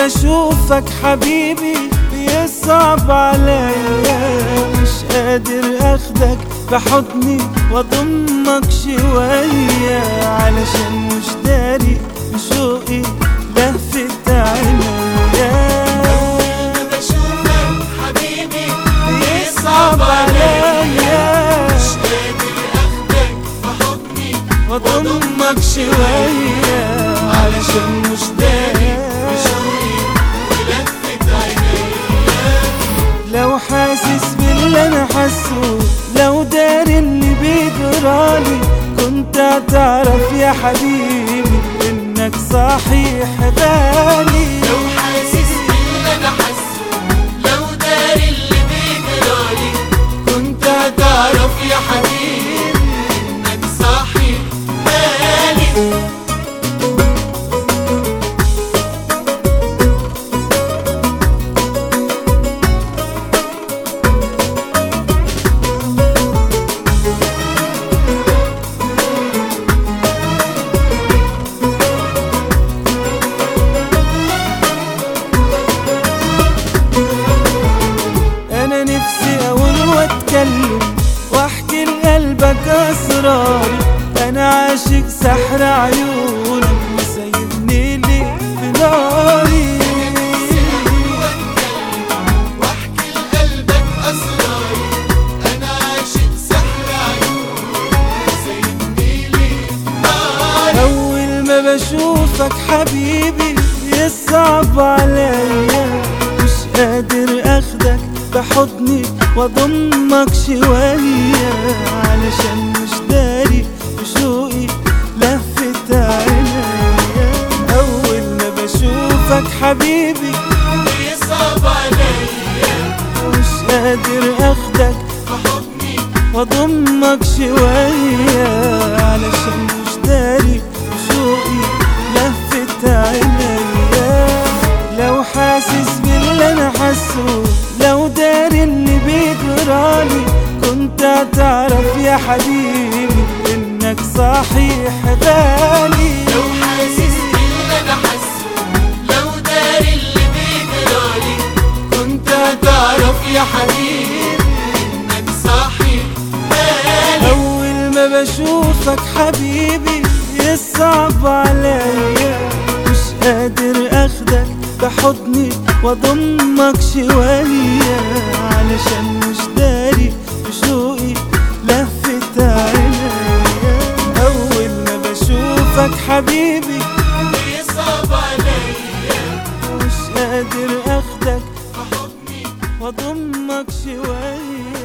بشوفك حبيبي بيصعب عليا مش قادر اخدك بحضني واضمك شوية علشان مش داري بشوقي لفت عينيا بشوفك حبيبي بيصعب عليا مش قادر اخدك بحضني واضمك شوية علشان مش داري بشوقي ولفت عينيا لو حاسس باللي انا حاسه لو داري اللي بيجرالي كنت هتعرف يا حبيبي انك صحيح غالي لو حاسس باللي انا حاسه لو داري اللي بيجرالي كنت هتعرف يا حبيبي انك صاحي بالي انا نفسي اقول واتكلم واحكي لقلبك اسراري انا عاشق سحر عيونك وسايبني لي في ناري واحكي لقلبك اسراري انا عاشق سحر عيونك سايبني لي ناري اول ما بشوفك حبيبي يصعب عليا مش قادر اخدك بحضني واضمك شوية علشان مش داري بشوقي لفت عينيا اول ما بشوفك حبيبي بيصعب عليا مش قادر اخدك بحضني واضمك شوية علشان مش داري شوقي لفت عينيا لو حاسس باللي انا حاسه لو داري اللي بيجرالي كنت هتعرف يا حبيبي انك صحيح غالي لو حاسس باللي انا حاسه لو داري اللي بيجرالي كنت هتعرف يا حبيبي انك صاحي بالي أول ما بشوفك حبيبي يصعب عليا مش قادر أخدك بحضني واضمك شوية علشان مش داري بشوقي لفت عينيا أول ما بشوفك حبيبي بيصعب عليا مش قادر أخدك بحضني واضمك شوية